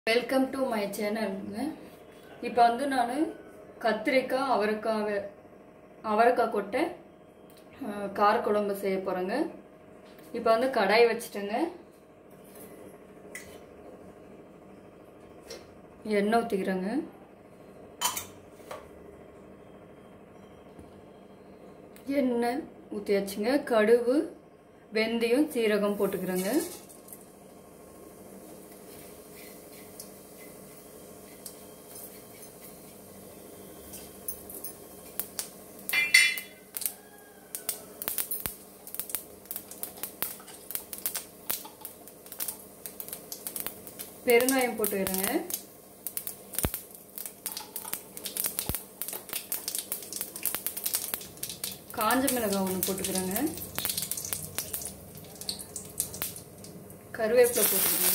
welcome to my சேனலுங்க இப்போ வந்து நான் கத்திரிக்காய் அவரைக்காய் அவரைக்காய் கொட்டை அஹ், காரக்குழம்பு செய்ய போகிறேங்க இப்போ வந்து கடாய் வச்சுட்டேங்க எண்ணெய் ஊற்றிக்கிறேங்க எண்ணெய் ஊற்றியாச்சுங்க கடுகு வெந்தயம் சீரகம் போட்டுக்கிறேங்க பெருங்காயம் போட்டுக்கிறேங்க காஞ்ச மிளகாய் ஒன்று போட்டுக்கிறேங்க கருவேப்பிலை போட்டுக்கிறேங்க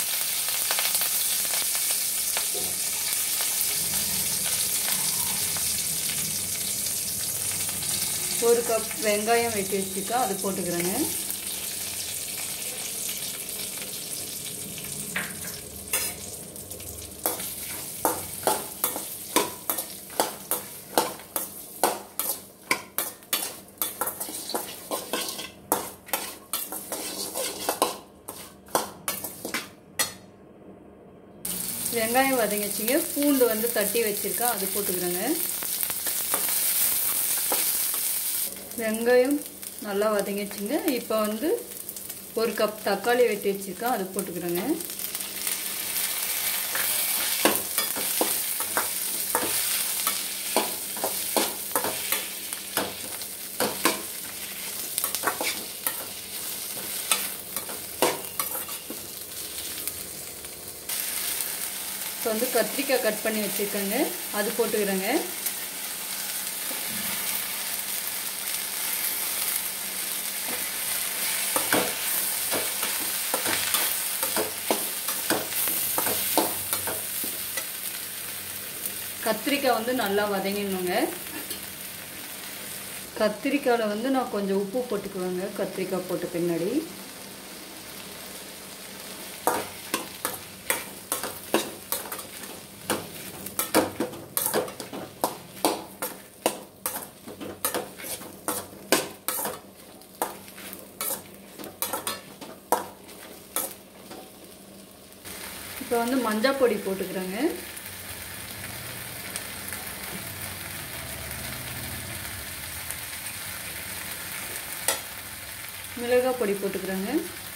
ஒரு கப் வெங்காயம் வெட்டி வச்சுக்கா அது போட்டுக்கிறேங்க வெங்காயம் வதங்கிச்சிங்க பூண்டு வந்து தட்டி வச்சிருக்கா அது போட்டுக்கிறேங்க வெங்காயம் நல்லா வதங்கிச்சுங்க இப்போ வந்து ஒரு கப் தக்காளி வெட்டி வச்சிருக்கா அது போட்டுக்கிறேங்க இப்போ வந்து கத்திரிக்காய் கட் பண்ணி வச்சுருக்கேங்க அது போட்டுக்கிறேங்க கத்திரிக்காய் வந்து நல்லா வதங்கிடணுங்க கத்திரிக்காயில் வந்து நான் கொஞ்சம் உப்பு போட்டுக்குவேங்க கத்திரிக்காய் போட்ட பின்னாடி இப்போ வந்து மஞ்சள் பொடி போட்டுக்கிறேங்க மிளகாய் பொடி போட்டுக்கிறேங்க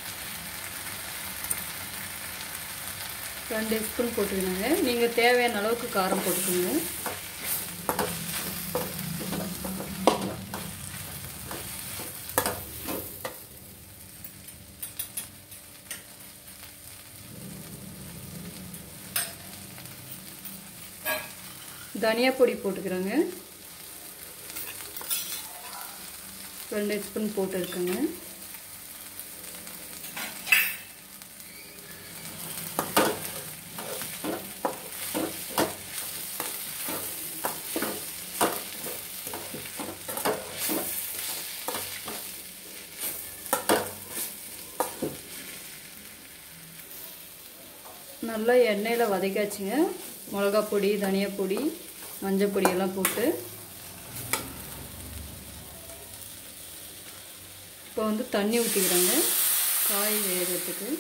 ரெண்டு ஸ்பூன் போட்டுக்கிறேங்க நீங்கள் தேவையான அளவுக்கு காரம் போட்டுக்கோங்க தனியா பொடி போட்டுக்கிறேங்க ரெண்டு ஸ்பூன் போட்டு இருக்குங்க நல்லா எண்ணெயில் வதக்காச்சுங்க மிளகா பொடி தனியா பொடி மஞ்சள் பொடி எல்லாம் போட்டு இப்போ வந்து தண்ணி ஊற்றிக்கிறேங்க காய் வேகிறதுக்கு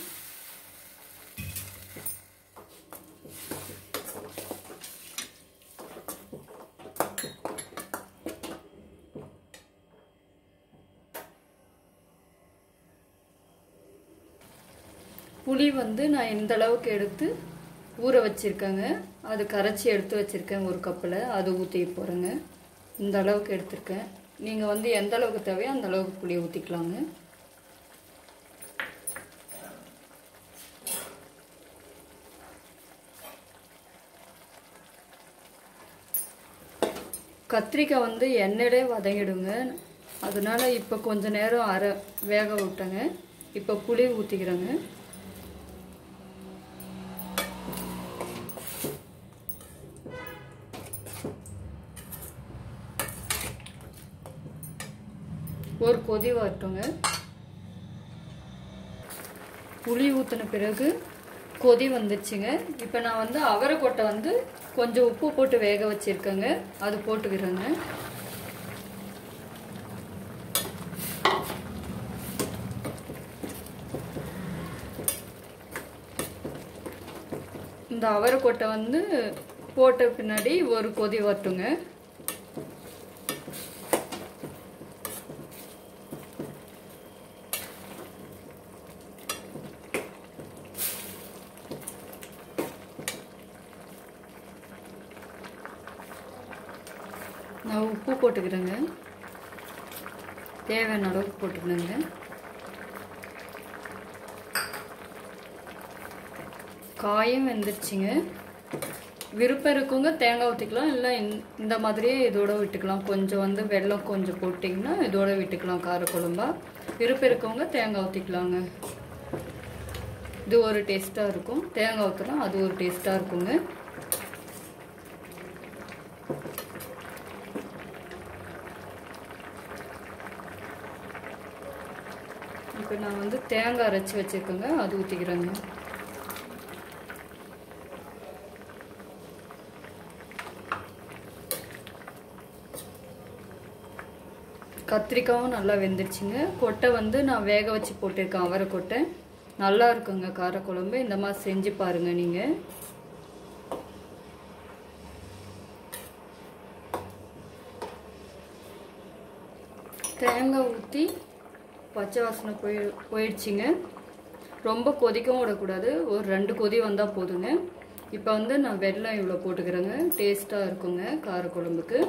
புளி வந்து நான் இந்த அளவுக்கு எடுத்து ஊற வச்சுருக்கேங்க அது கரைச்சி எடுத்து வச்சுருக்கேன் ஒரு கப்பில் அது ஊற்றி போகிறேங்க இந்த அளவுக்கு எடுத்திருக்கேன் நீங்கள் வந்து எந்த அளவுக்கு தேவையோ அந்த அளவுக்கு புளி ஊற்றிக்கலாங்க கத்திரிக்காய் வந்து எண்ணெயிலே வதங்கிடுங்க அதனால இப்போ கொஞ்ச நேரம் அரை வேக விட்டேங்க இப்போ புளி ஊற்றிக்கிறேங்க ஒரு கொதி வரட்டுங்க புளி ஊற்றின பிறகு கொதி வந்துருச்சுங்க இப்போ நான் வந்து அவரைக்கொட்டை வந்து கொஞ்சம் உப்பு போட்டு வேக வச்சிருக்கேங்க அது போட்டுக்கிறேங்க இந்த அவரைக்கொட்டை வந்து போட்ட பின்னாடி ஒரு கொதி வரட்டுங்க நான் உப்பு போட்டுக்கிறேங்க தேவையான அளவுக்கு போட்டுக்கிறேங்க காயும் வெந்துருச்சுங்க விருப்பம் இருக்கவங்க தேங்காய் ஊற்றிக்கலாம் இல்லை இந்த மாதிரியே இதோட விட்டுக்கலாம் கொஞ்சம் வந்து வெல்லம் கொஞ்சம் போட்டிங்கன்னா இதோட விட்டுக்கலாம் காரக்குழம்பா விருப்பம் இருக்கவங்க தேங்காய் ஊற்றிக்கலாங்க இது ஒரு டேஸ்ட்டாக இருக்கும் தேங்காய் ஊற்றலாம் அது ஒரு டேஸ்ட்டாக இருக்குங்க இப்போ நான் வந்து தேங்காய் அரைச்சி வச்சுருக்கேங்க அது ஊற்றிக்கிறேங்க கத்திரிக்காவும் நல்லா வெந்துருச்சுங்க கொட்டை வந்து நான் வேக வச்சு போட்டிருக்கேன் அவரை கொட்டை நல்லா இருக்குங்க காரக்குழம்பு இந்த மாதிரி செஞ்சு பாருங்க நீங்கள் தேங்காய் ஊற்றி பச்சை வாசனை போய் போயிடுச்சுங்க ரொம்ப கொதிக்கவும் விடக்கூடாது ஒரு ரெண்டு கொதி வந்தால் போதுங்க இப்போ வந்து நான் வெல்லம் இவ்வளோ போட்டுக்கிறேங்க டேஸ்ட்டாக இருக்குங்க காரக்குழம்புக்கு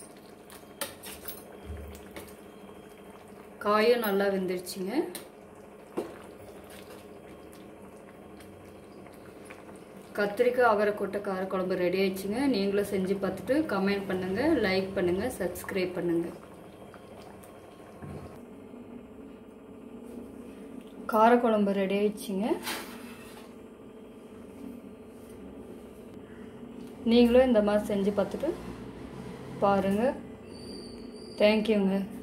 காயும் நல்லா வெந்துருச்சுங்க கத்திரிக்காய் அவரைக்கொட்டை காரக்குழம்பு ரெடி ஆயிடுச்சுங்க நீங்களும் செஞ்சு பார்த்துட்டு கமெண்ட் பண்ணுங்கள் லைக் பண்ணுங்கள் சப்ஸ்கிரைப் பண்ணுங்கள் காரக்குழம்பு ரெடி ஆயிடுச்சுங்க நீங்களும் இந்த மாதிரி செஞ்சு பார்த்துட்டு பாருங்கள் தேங்க்யூங்க